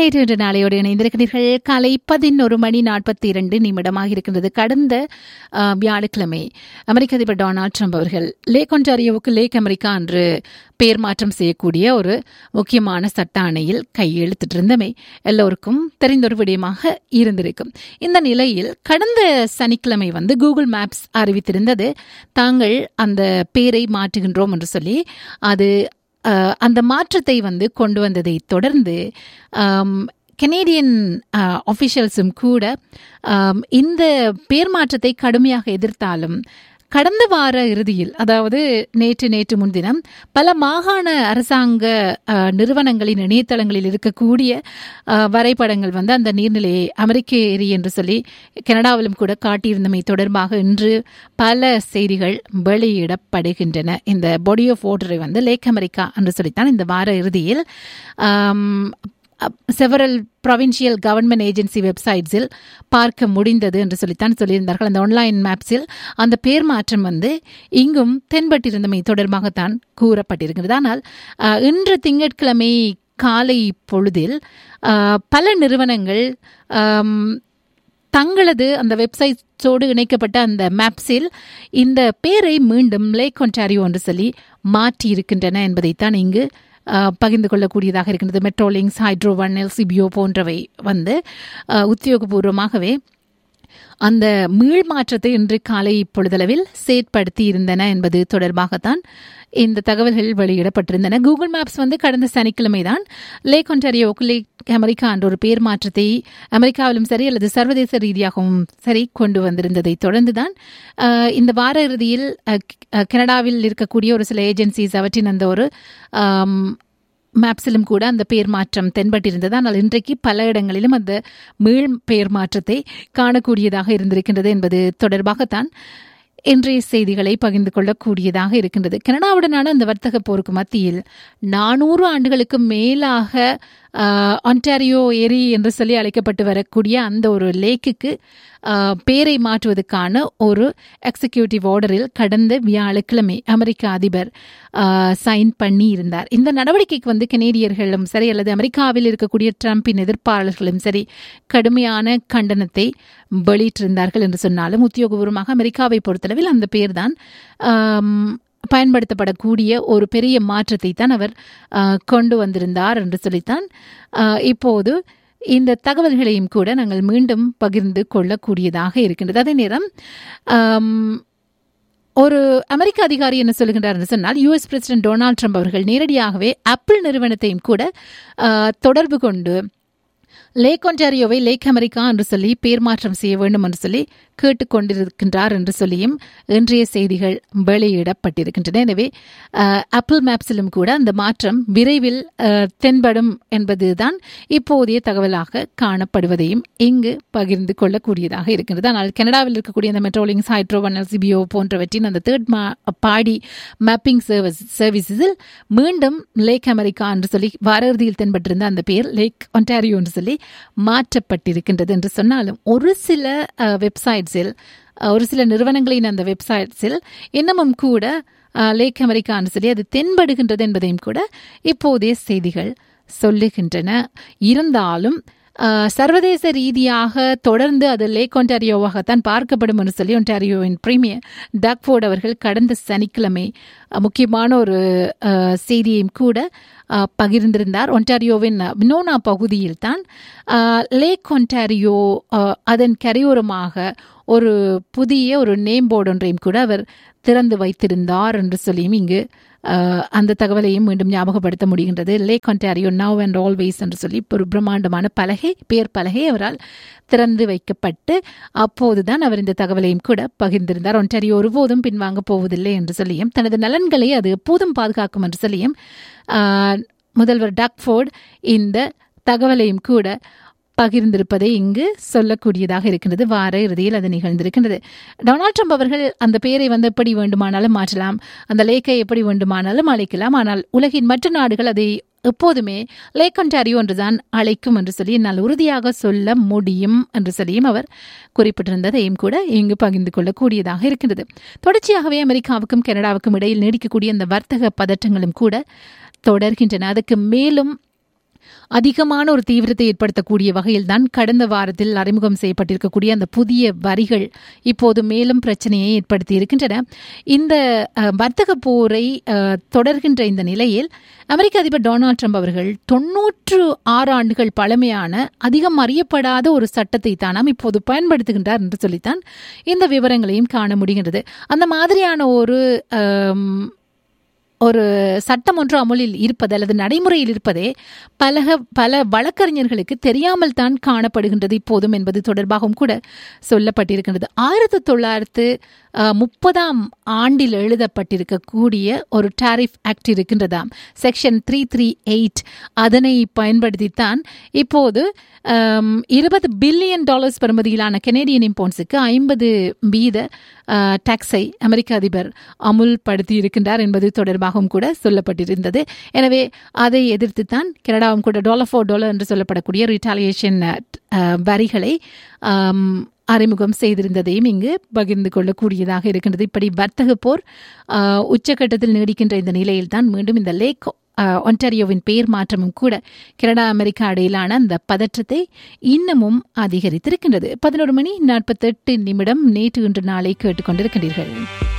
நேற்று இன்று நாளையோடு இணைந்திருக்கிறீர்கள் காலை பதினொரு மணி நாற்பத்தி இரண்டு நிமிடமாக இருக்கின்றது கடந்த அஹ், வியாழக்கிழமை அமெரிக்க அதிபர் டொனால்ட் ட்ரம்ப் அவர்கள் லேக் ஒன்டாரியோவுக்கு லேக் அமெரிக்கா என்று பெயர் மாற்றம் செய்யக்கூடிய ஒரு முக்கியமான சட்ட ஆணையில் கையெழுத்திட்டிருந்தமை எல்லோருக்கும் தெரிந்த ஒரு விடயமாக இருந்திருக்கும் இந்த நிலையில் கடந்த சனிக்கிழமை வந்து கூகுள் மேப்ஸ் அறிவித்திருந்தது தாங்கள் அந்த பெயரை மாற்றுகின்றோம் என்று சொல்லி அது அஹ், அந்த மாற்றத்தை வந்து கொண்டு வந்ததை தொடர்ந்து ஆம், கெனேடியன் ஆஃபிஷியல்ஸும் கூட ஆம், இந்த பேர் மாற்றத்தை கடுமையாக எதிர்த்தாலும் கடந்த வார இறுதியில் அதாவது நேற்று நேற்று முன்தினம் பல மாகாண அரசாங்க அஹ், நிறுவனங்களின் இணையதளங்களில் இருக்கக்கூடிய அஹ், வரைபடங்கள் வந்து அந்த நீர்நிலையை அமெரிக்க ஏரி என்று சொல்லி கனடாவிலும் கூட காட்டியிருந்தமை தொடர்பாக இன்று பல செய்திகள் வெளியிடப்படுகின்றன இந்த பாடி ஆஃப் வாட்டரை வந்து லேக் அமெரிக்கா என்று சொல்லித்தான் இந்த வார இறுதியில் செவரல் ப்ரொவின்சியல் கவர்மெண்ட் ஏஜென்சி வெப்சைட்ஸில் பார்க்க முடிந்தது என்று சொல்லித்தான் சொல்லியிருந்தார்கள் அந்த ஆன்லைன் மேப்ஸில் அந்த பேர் மாற்றம் வந்து இங்கும் தென்பட்டிருந்தமை தொடர்பாகத்தான் கூறப்பட்டிருக்கிறது ஆனால் அஹ், இன்று திங்கட்கிழமை காலை பொழுதில் அஹ், பல நிறுவனங்கள் ஆம், தங்களது அந்த வெப்சைட்ஸோடு இணைக்கப்பட்ட அந்த மேப்ஸில் இந்த பேரை மீண்டும் லேக் ஒன்டாரியோ என்று சொல்லி மாற்றி இருக்கின்றன என்பதைத்தான் இங்கு அஹ், பகிர்ந்து கொள்ளக்கூடியதாக இருக்கின்றது மெட்ரோலிங்ஸ் ஹைட்ரோ ஒன் எல்சிபிஓ போன்றவை வந்து அஹ், உத்தியோகபூர்வமாகவே அந்த மீள் மாற்றத்தை இன்று காலை பொழுதளவில் செயற்படுத்தி இருந்தன என்பது தொடர்பாகத்தான் இந்த தகவல்கள் வெளியிடப்பட்டிருந்தன கூகுள் மேப்ஸ் வந்து கடந்த சனிக்கிழமை தான் லேக் ஒன்டாரியோவுக்கு லேக் அமெரிக்கா என்ற ஒரு பேர் மாற்றத்தை அமெரிக்காவிலும் சரி அல்லது சர்வதேச ரீதியாகவும் சரி கொண்டு வந்திருந்ததை தொடர்ந்துதான் அஹ், இந்த வார இறுதியில் அஹ், அஹ், கனடாவில் இருக்கக்கூடிய ஒரு சில ஏஜென்சிஸ் அவற்றின் அந்த ஒரு ஆம், மேப்ஸிலும் கூட அந்த பெயர் மாற்றம் தென்பட்டிருந்தது ஆனால் இன்றைக்கு பல இடங்களிலும் அந்த மீள் பெயர் மாற்றத்தை காணக்கூடியதாக இருந்திருக்கின்றது என்பது தொடர்பாகத்தான் இன்றைய செய்திகளை பகிர்ந்து கொள்ளக்கூடியதாக இருக்கின்றது கனடாவுடனான அந்த வர்த்தக போருக்கு மத்தியில் நானூறு ஆண்டுகளுக்கு மேலாக ஆஹ், ஒன்டாரியோ ஏரி என்று சொல்லி அழைக்கப்பட்டு வரக்கூடிய அந்த ஒரு லேக்குக்கு ஆஹ், பேரை மாற்றுவதற்கான ஒரு எக்ஸிக்யூட்டிவ் ஆர்டரில் கடந்த வியாழக்கிழமை அமெரிக்க அதிபர் ஆஹ், சைன் பண்ணி இருந்தார் இந்த நடவடிக்கைக்கு வந்து கனேடியர்களும் சரி அல்லது அமெரிக்காவில் இருக்கக்கூடிய ட்ரம்பின் எதிர்ப்பாளர்களும் சரி கடுமையான கண்டனத்தை வெளியிட்டிருந்தார்கள் என்று சொன்னாலும் உத்தியோகபூர்வமாக அமெரிக்காவை பொறுத்தளவில் அந்த பேர்தான் ஆம், பயன்படுத்தப்படக்கூடிய ஒரு பெரிய மாற்றத்தை தான் அவர் ஆஹ், கொண்டு வந்திருந்தார் என்று சொல்லித்தான் ஆஹ், இப்போது இந்த தகவல்களையும் கூட நாங்கள் மீண்டும் பகிர்ந்து கொள்ளக்கூடியதாக இருக்கின்றது அதே நேரம் ஆம், ஒரு அமெரிக்க அதிகாரி என்ன சொல்லுகின்றார் என்று சொன்னால் யுஎஸ் பிரசிடென்ட் டொனால்ட் ட்ரம்ப் அவர்கள் நேரடியாகவே ஆப்பிள் நிறுவனத்தையும் கூட ஆஹ், தொடர்பு கொண்டு லேக் ஒன்டாரியோவை லேக் அமெரிக்கா என்று சொல்லி பேர் மாற்றம் செய்ய வேண்டும் என்று சொல்லி கேட்டுக்கொண்டிருக்கின்றார் என்று சொல்லியும் இன்றைய செய்திகள் வெளியிடப்பட்டிருக்கின்றன எனவே அஹ், ஆப்பிள் மேப்ஸிலும் கூட அந்த மாற்றம் விரைவில் அஹ், தென்படும் என்பதுதான் இப்போதைய தகவலாக காணப்படுவதையும் இங்கு பகிர்ந்து கொள்ளக்கூடியதாக இருக்கின்றது ஆனால் கனடாவில் இருக்கக்கூடிய அந்த மெட்ரோலிங்ஸ் ஹைட்ரோ ஒன் எல்சிபிஓ போன்றவற்றின் அந்த தேர்ட் பாடி மேப்பிங் சர்வீஸ் சர்வீசஸில் மீண்டும் லேக் அமெரிக்கா என்று சொல்லி வார இறுதியில் தென்பட்டிருந்த அந்த பேர் லேக் ஒன்டாரியோ என்று சொல்லி மாற்றப்பட்டிருக்கின்றது என்று சொன்னாலும் ஒரு சில வெப்சைட்ஸில் ஒரு சில நிறுவனங்களின் அந்த வெப்சைட்ஸில் இன்னமும் கூட அஹ், லேக் அமெரிக்கான்னு சொல்லி அது தென்படுகின்றது என்பதையும் கூட இப்போதைய செய்திகள் சொல்லுகின்றன இருந்தாலும் அஹ், சர்வதேச ரீதியாக தொடர்ந்து அது லேக் ஒன்டாரியோவாகத்தான் பார்க்கப்படும் என்று சொல்லி ஒன்டாரியோவின் பிரீமியர் டக்ஃபோர்ட் அவர்கள் கடந்த சனிக்கிழமை அஹ், முக்கியமான ஒரு அஹ், செய்தியையும் கூட அஹ், பகிர்ந்திருந்தார் ஒன்டாரியோவின் வினோனா பகுதியில் தான் லேக் ஒன்டாரியோ அஹ், அதன் கரையோரமாக ஒரு புதிய ஒரு நேம் போர்டு ஒன்றையும் கூட அவர் திறந்து வைத்திருந்தார் என்று சொல்லியும் இங்கு அஹ், அந்த தகவலையும் மீண்டும் ஞாபகப்படுத்த முடிகின்றது lake Ontario now and always என்று சொல்லி ஒரு பிரம்மாண்டமான பலகை பேர் பலகை அவரால் திறந்து வைக்கப்பட்டு அப்போதுதான் அவர் இந்த தகவலையும் கூட பகிர்ந்திருந்தார் ஒன்டாரியோ ஒருபோதும் பின்வாங்க போவதில்லை என்று சொல்லியும் தனது நலன்களை அது எப்போதும் பாதுகாக்கும் என்று சொல்லியும் ஆஹ், முதல்வர் டக்ஃபோர்ட் இந்த தகவலையும் கூட பகிர்ந்திருப்பதை இங்கு சொல்லக்கூடியதாக இருக்கின்றது வார இறுதியில் அது நிகழ்ந்திருக்கின்றது டொனால்ட் ட்ரம்ப் அவர்கள் அந்த பெயரை வந்து எப்படி வேண்டுமானாலும் மாற்றலாம் அந்த லேக்கை எப்படி வேண்டுமானாலும் அழைக்கலாம் ஆனால் உலகின் மற்ற நாடுகள் அதை எப்போதுமே லேக் ஒன்டாரியோ என்றுதான் அழைக்கும் என்று சொல்லி என்னால் உறுதியாக சொல்ல முடியும் என்று சொல்லியும் அவர் குறிப்பிட்டிருந்ததையும் கூட இங்கு பகிர்ந்து கொள்ளக்கூடியதாக இருக்கின்றது தொடர்ச்சியாகவே அமெரிக்காவுக்கும் கனடாவுக்கும் இடையில் நீடிக்கக்கூடிய அந்த வர்த்தக பதற்றங்களும் கூட தொடர்கின்றன அதுக்கு மேலும் அதிகமான ஒரு தீவிரத்தை ஏற்படுத்தக்கூடிய வகையில் தான் கடந்த வாரத்தில் அறிமுகம் செய்யப்பட்டிருக்கக்கூடிய அந்த புதிய வரிகள் இப்போது மேலும் பிரச்சனையை ஏற்படுத்தி இருக்கின்றன இந்த அஹ், வர்த்தக போரை அஹ், தொடர்கின்ற இந்த நிலையில் அமெரிக்க அதிபர் டொனால்ட் ட்ரம்ப் அவர்கள் தொன்னூற்று ஆறு ஆண்டுகள் பழமையான அதிகம் அறியப்படாத ஒரு சட்டத்தை தானாம் இப்போது பயன்படுத்துகின்றார் என்று சொல்லித்தான் இந்த விவரங்களையும் காண முடிகின்றது அந்த மாதிரியான ஒரு அம், ஒரு சட்டம் ஒன்று அமலில் இருப்பது அல்லது நடைமுறையில் இருப்பதே பல பல வழக்கறிஞர்களுக்கு தெரியாமல் தான் காணப்படுகின்றது இப்போதும் என்பது தொடர்பாகவும் கூட சொல்லப்பட்டிருக்கின்றது ஆயிரத்தி தொள்ளாயிரத்து அஹ், முப்பதாம் ஆண்டில் எழுதப்பட்டிருக்கக்கூடிய ஒரு டாரிஃப் ஆக்ட் இருக்கின்றதாம் செக்ஷன் த்ரீ த்ரீ எயிட் அதனை பயன்படுத்தித்தான் இப்போது அம், இருபது பில்லியன் டாலர்ஸ் பெறுமதியிலான கெனேடியன் இம்போன்ஸுக்கு ஐம்பது வீத டாக்ஸை அமெரிக்க அதிபர் அமுல்படுத்தி இருக்கின்றார் என்பது தொடர்பாகவும் கூட சொல்லப்பட்டிருந்தது எனவே அதை எதிர்த்து தான் கனடாவும் கூட டாலர் ஃபோர் டாலர் என்று சொல்லப்படக்கூடிய ரிட்டாலியேஷன் வரிகளை ஆம், அறிமுகம் செய்திருந்ததையும் இங்கு பகிர்ந்து கொள்ளக்கூடியதாக இருக்கின்றது இப்படி வர்த்தக போர் ஆ, உச்சக்கட்டத்தில் நீடிக்கின்ற இந்த நிலையில்தான் மீண்டும் இந்த லேக் ஆஹ், ஒன்டாரியோவின் பெயர் மாற்றமும் கூட கனடா அமெரிக்கா இடையிலான அந்த பதற்றத்தை இன்னமும் அதிகரித்திருக்கின்றது பதினோரு மணி நாற்பத்தெட்டு நிமிடம் நேற்று இன்று நாளை கேட்டுக்கொண்டிருக்கின்றீர்கள்